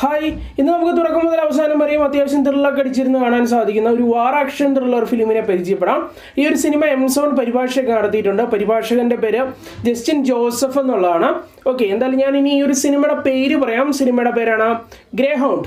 hi ഇന്ന് നമുക്ക് തുടക്കം മുതൽ അവസാനം വരെയും അത്യാവശ്യം ത്രില്ലൊക്കെ അടിച്ചിരുന്ന് കാണാൻ സാധിക്കുന്ന ഒരു വാർ ആക്ഷൻ ത്രില്ലർ ഫിലിമിനെ പരിചയപ്പെടാം ഈ ഒരു സിനിമ എംസോൺ പരിഭാഷയൊക്കെ നടത്തിയിട്ടുണ്ട് പരിഭാഷകന്റെ പേര് ജസ്റ്റിൻ ജോസഫ് എന്നുള്ളതാണ് ഓക്കെ എന്തായാലും ഞാൻ ഇനി ഈ ഒരു സിനിമയുടെ പേര് പറയാം സിനിമയുടെ പേരാണ് ഗ്രേ ഹൗണ്ട്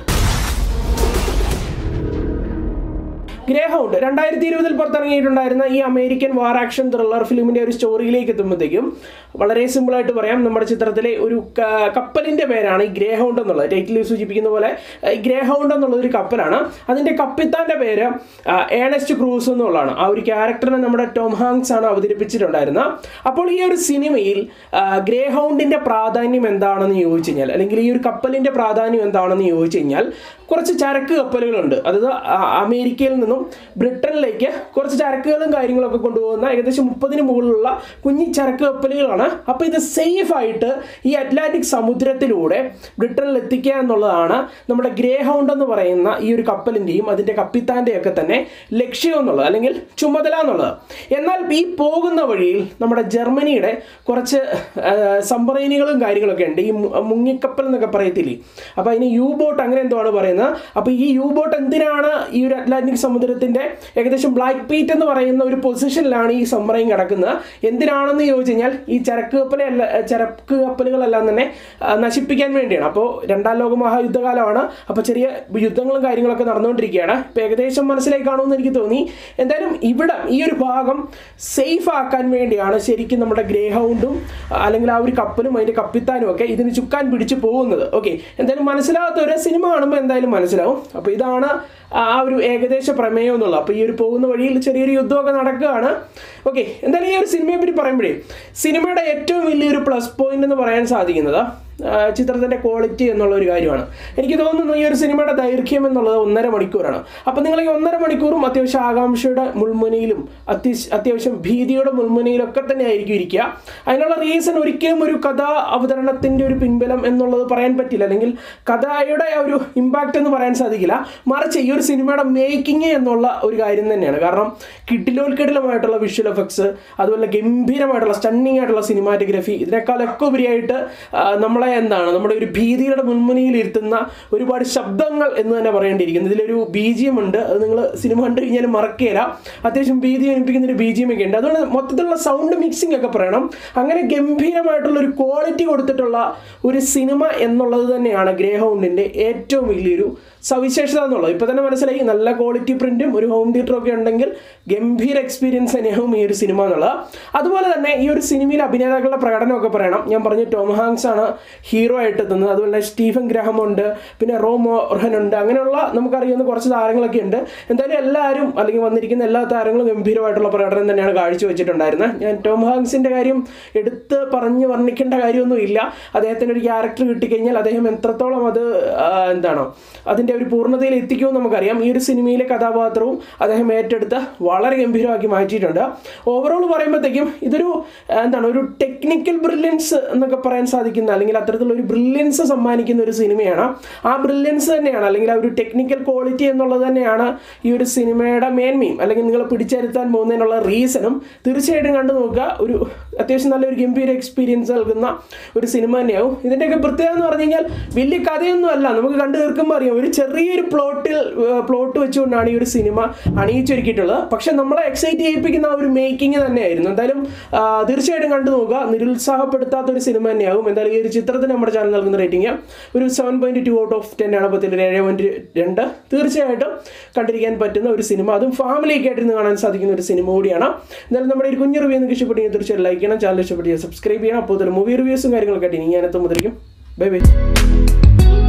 ഗ്രേ ഹൗണ്ട് രണ്ടായിരത്തി ഇരുപതിൽ പുറത്തിറങ്ങിയിട്ടുണ്ടായിരുന്ന ഈ അമേരിക്കൻ വാർ ആക്ഷൻ ത്രില്ലർ ഫിലിമിന്റെ ഒരു സ്റ്റോറിയിലേക്ക് എത്തുമ്പോഴത്തേക്കും വളരെ സിമ്പിളായിട്ട് പറയാം നമ്മുടെ ചിത്രത്തിലെ ഒരു ക- കപ്പലിന്റെ പേരാണ് ഈ ഗ്രേ ഹൗണ്ട് എന്നുള്ളത് ടൈറ്റിൽ സൂചിപ്പിക്കുന്ന പോലെ ഈ ഗ്രേ ഹൗണ്ട് എന്നുള്ളത് ഒരു കപ്പലാണ് അതിന്റെ കപ്പിത്താന്റെ പേര് ആ, ഏണസ്റ്റ് ക്രൂസ് എന്നുള്ളതാണ് ആ ഒരു ക്യാരക്ടറിനെ നമ്മുടെ ടോം ഹാങ്സ് ആണ് അവതരിപ്പിച്ചിട്ടുണ്ടായിരുന്നത് അപ്പോൾ ഈ ഒരു സിനിമയിൽ ആ, ഗ്രേ ഹൗണ്ടിന്റെ പ്രാധാന്യം എന്താണെന്ന് ചോദിച്ചു കഴിഞ്ഞാൽ അല്ലെങ്കിൽ ഈ ഒരു കപ്പലിന്റെ പ്രാധാന്യം എന്താണെന്ന് ചോദിച്ചു കഴിഞ്ഞാൽ കുറച്ച് ചരക്ക് കപ്പലുകളുണ്ട് അതായത് ആ- അമേരിക്കയിൽ നിന്നും ബ്രിട്ടനിലേക്ക് കുറച്ച് ചരക്കുകളും കാര്യങ്ങളൊക്കെ കൊണ്ടുപോകുന്ന ഏകദേശം മുപ്പതിന് മുകളിലുള്ള കുഞ്ഞി ചരക്ക് കപ്പലുകളാണ് അപ്പോൾ ഇത് സേഫ് ആയിട്ട് ഈ അറ്റ്ലാന്റിക് സമുദ്രത്തിലൂടെ ബ്രിട്ടനിൽ എത്തിക്കുക എന്നുള്ളതാണ് നമ്മുടെ ഗ്രേ ഹൗണ്ട് എന്ന് പറയുന്ന ഈ ഒരു കപ്പലിൻ്റെയും അതിൻ്റെ കപ്പിത്താൻ്റെയും ഒക്കെ തന്നെ ലക്ഷ്യം എന്നുള്ളത് അല്ലെങ്കിൽ ചുമതല എന്നുള്ളത് എന്നാൽ ഈ പോകുന്ന വഴിയിൽ നമ്മുടെ ജർമ്മനിയുടെ കുറച്ച് സംഭരണികളും കാര്യങ്ങളൊക്കെ ഉണ്ട് ഈ മു- മുങ്ങിക്കപ്പൽ എന്നൊക്കെ പറയത്തില്ലേ അപ്പോൾ അതിന് യു ബോട്ട് അങ്ങനെ എന്തോ ആണ് പറയുന്നത് അപ്പോൾ ഈ യു ബോട്ട് എന്തിനാണ് ഈ ഒരു അറ്റ്ലാന്റിക് സമുദ്രത്തിന്റെ ഏകദേശം ബ്ലാക്ക് പീറ്റ് എന്ന് പറയുന്ന ഒരു പൊസിഷനിലാണ് ഈ സബ്മറൈൻ കിടക്കുന്നത് എന്തിനാണെന്ന് ചോദിച്ചു കഴിഞ്ഞാൽ ഈ ചരക്ക് കപ്പലെ അല്ല ചരക്ക് കപ്പലുകളെല്ലാം തന്നെ ആ, നശിപ്പിക്കാൻ വേണ്ടിയാണ് അപ്പോൾ രണ്ടാം ലോക മഹായുദ്ധകാലമാണ് അപ്പോൾ ചെറിയ യുദ്ധങ്ങളും കാര്യങ്ങളൊക്കെ നടന്നുകൊണ്ടിരിക്കുകയാണ് ഇപ്പോൾ ഏകദേശം മനസ്സിലായി കാണുമെന്ന് എനിക്ക് തോന്നി എന്തായാലും ഇവിടെ ഈ ഒരു ഭാഗം സേഫ് ആക്കാൻ വേണ്ടിയാണ് ശരിക്കും നമ്മുടെ ഗ്രേ ഹൗണ്ടും അല്ലെങ്കിൽ ആ ഒരു കപ്പലും അതിൻ്റെ കപ്പിത്താനും ഒക്കെ ഇതിന് ചുക്കാൻ പിടിച്ച് പോകുന്നത് ഓക്കെ എന്തായാലും മനസ്സിലാകാത്ത ഒരു സിനിമ കാണുമ്പോൾ എന്തായാലും മനസ്സിലാവും അപ്പോൾ ഇതാണ് ആ ഒരു ഏകദേശ പ്രമേയം എന്നുള്ളത് അപ്പോൾ ഈ ഒരു പോകുന്ന വഴിയിൽ ചെറിയൊരു യുദ്ധമൊക്കെ നടക്കുകയാണ് ഓക്കെ എന്തായാലും ഈ ഒരു സിനിമയെ പറ്റി പറയുമ്പോഴേ സിനിമയുടെ ഏറ്റവും വലിയൊരു പ്ലസ് പോയിന്റ് എന്ന് പറയാൻ സാധിക്കുന്നത് ആ, ചിത്രത്തിൻ്റെ ക്വാളിറ്റി എന്നുള്ള ഒരു കാര്യമാണ് എനിക്ക് തോന്നുന്നു ഈ ഒരു സിനിമയുടെ ദൈർഘ്യം എന്നുള്ളത് ഒന്നര മണിക്കൂറാണ് അപ്പം നിങ്ങൾ ഈ ഒന്നര മണിക്കൂറും അത്യാവശ്യം ആകാംക്ഷയുടെ മുൾമുനയിലും അത്യാവശ്യം അത്യാവശ്യം ഭീതിയുടെ മുൾമുനയിലും ഒക്കെ തന്നെ ആയിരിക്കും ഇരിക്കുക അതിനുള്ള റീസൺ ഒരിക്കലും ഒരു കഥാ അവതരണത്തിൻ്റെ ഒരു പിൻബലം എന്നുള്ളത് പറയാൻ പറ്റില്ല അല്ലെങ്കിൽ കഥയുടെ ആ ഒരു ഇമ്പാക്റ്റ് എന്ന് പറയാൻ സാധിക്കില്ല മറിച്ച് ഈ ഒരു സിനിമയുടെ മേക്കിംഗ് എന്നുള്ള ഒരു കാര്യം തന്നെയാണ് കാരണം കിട്ടിലോൽക്കിടിലമായിട്ടുള്ള വിഷ്വൽ എഫക്ട്സ് അതുപോലെ ഗംഭീരമായിട്ടുള്ള സ്റ്റണ്ണിങ് ആയിട്ടുള്ള സിനിമാറ്റോഗ്രഫി ഇതിനേക്കാളൊക്കെ ഉപരിയായിട്ട് ആ, നമ്മളെ എന്താണ് നമ്മുടെ ഒരു ഭീതിയുടെ മുൻമുനയിൽ ഇരുത്തുന്ന ഒരുപാട് ശബ്ദങ്ങൾ എന്ന് തന്നെ പറയേണ്ടിയിരിക്കുന്നു ഇതിലൊരു ബി ജി എം ഉണ്ട് അത് നിങ്ങൾ സിനിമ കണ്ടു കഴിഞ്ഞാൽ മറക്കുകയില്ല അത്യാവശ്യം ഭീതി ജനിപ്പിക്കുന്ന ഒരു ബി ജി എം ഒക്കെ ഉണ്ട് അതുകൊണ്ട് മൊത്തത്തിലുള്ള സൗണ്ട് മിക്സിംഗ് ഒക്കെ പറയണം അങ്ങനെ ഗംഭീരമായിട്ടുള്ള ഒരു ക്വാളിറ്റി കൊടുത്തിട്ടുള്ള ഒരു സിനിമ എന്നുള്ളത് തന്നെയാണ് ഗ്രേ ഹൗണ്ടിൻ്റെ ഏറ്റവും വലിയൊരു സവിശേഷത എന്നുള്ളത് ഇപ്പോൾ തന്നെ മനസ്സിലായി നല്ല ക്വാളിറ്റി പ്രിന്റും ഒരു ഹോം തിയേറ്ററും ഒക്കെ ഉണ്ടെങ്കിൽ ഗംഭീര എക്സ്പീരിയൻസ് തന്നെയാവും ഈ ഒരു സിനിമ എന്നുള്ളത് അതുപോലെ തന്നെ ഈ ഒരു സിനിമയിൽ അഭിനേതാക്കളുടെ പ്രകടനമൊക്കെ പറയണം ഞാൻ പറഞ്ഞു ടോം ഹാങ്സ് ആണ് ഹീറോ ആയിട്ട് എത്തുന്നത് അതുപോലെ തന്നെ സ്റ്റീഫൻ ഗ്രഹം ഉണ്ട് പിന്നെ റോ മോർഹൻ ഉണ്ട് അങ്ങനെയുള്ള നമുക്കറിയാവുന്ന കുറച്ച് താരങ്ങളൊക്കെ ഉണ്ട് എന്തായാലും എല്ലാവരും അല്ലെങ്കിൽ വന്നിരിക്കുന്ന എല്ലാ താരങ്ങളും ഗംഭീരമായിട്ടുള്ള പ്രകടനം തന്നെയാണ് കാഴ്ചവെച്ചിട്ടുണ്ടായിരുന്നത് ഞാൻ ടോം ഹാങ്സിന്റെ കാര്യം എടുത്ത് പറഞ്ഞ് വർണ്ണിക്കേണ്ട കാര്യമൊന്നും ഇല്ല അദ്ദേഹത്തിന് ഒരു ക്യാരക്ടർ കിട്ടിക്കഴിഞ്ഞാൽ അദ്ദേഹം എത്രത്തോളം അത് ആ, എന്താണോ അതിൻ്റെ ഒരു പൂർണ്ണതയിൽ എത്തിക്കുമെന്ന് നമുക്കറിയാം ഈ ഒരു സിനിമയിലെ കഥാപാത്രവും അദ്ദേഹം ഏറ്റെടുത്ത് വളരെ ഗംഭീരമാക്കി മാറ്റിയിട്ടുണ്ട് ഓവറോൾ പറയുമ്പോഴത്തേക്കും ഇതൊരു ആ, എന്താണ് ഒരു ടെക്നിക്കൽ ബ്രില്യൻസ് എന്നൊക്കെ പറയാൻ സാധിക്കുന്ന അല്ലെങ്കിൽ അത്തരത്തിലുള്ള ഒരു ബ്രില്യൻസ് സമ്മാനിക്കുന്ന ഒരു സിനിമയാണ് ആ ബ്രില്യൻസ് തന്നെയാണ് അല്ലെങ്കിൽ ആ ഒരു ടെക്നിക്കൽ ക്വാളിറ്റി എന്നുള്ളത് തന്നെയാണ് ഈ ഒരു സിനിമയുടെ മേന്മയും അല്ലെങ്കിൽ നിങ്ങൾ പിടിച്ചെടുത്താൻ പോകുന്നതിനുള്ള റീസണും തീർച്ചയായിട്ടും കണ്ടു നോക്കുക ഒരു അത്യാവശ്യം നല്ലൊരു ഗംഭീര എക്സ്പീരിയൻസ് നൽകുന്ന ഒരു സിനിമ തന്നെയാവും ഇതിൻ്റെയൊക്കെ പ്രത്യേകത എന്ന് പറഞ്ഞു കഴിഞ്ഞാൽ വലിയ കഥയൊന്നും അല്ല നമുക്ക് കണ്ടു തീർക്കുമ്പോൾ അറിയാം ഒരു ചെറിയൊരു പ്ലോട്ടിൽ പ്ലോട്ട് വെച്ചുകൊണ്ടാണ് ഈ ഒരു സിനിമ അണിയിച്ചൊരുക്കിയിട്ടുള്ളത് പക്ഷെ നമ്മളെ എക്സൈറ്റ് ചെയ്യിപ്പിക്കുന്ന ആ ഒരു മേക്കിംഗ് തന്നെയായിരുന്നു എന്തായാലും ആ, തീർച്ചയായിട്ടും കണ്ടു നോക്കുക നിരുത്സാഹപ്പെടുത്താത്ത ഒരു സിനിമ തന്നെയാവും എന്തായാലും ഈ ഒരു ചിത്രത്തിന് നമ്മുടെ ചാനൽ നൽകുന്ന റേറ്റിംഗ് ഒരു seven point two out of ten ആണ് പത്തിൽ ഒരു ഏഴ് പോയിന്റ് രണ്ട് തീർച്ചയായിട്ടും കണ്ടിരിക്കാൻ പറ്റുന്ന ഒരു സിനിമ അതും ഫാമിലിയൊക്കെ ആയിട്ടിരുന്ന് കാണാൻ സാധിക്കുന്ന ഒരു സിനിമ കൂടിയാണ് എന്തായാലും നമ്മുടെ ഒരു കുഞ്ഞു റിവ്യൂ നിങ്ങൾക്ക് ഇഷ്ടപ്പെട്ടെങ്കിൽ തീർച്ചയായും ലൈക്ക് ചെയ്യണം ചാനൽ ഇഷ്ടപ്പെട്ട് സബ്സ്ക്രൈബ് ചെയ്യണം അപ്പോൾ മൂവി റിവ്യൂസും കാര്യങ്ങളൊക്കെ ആയിട്ട് ഇനി ഞാനെത്തും മുതലിക്കും ബൈ ബൈ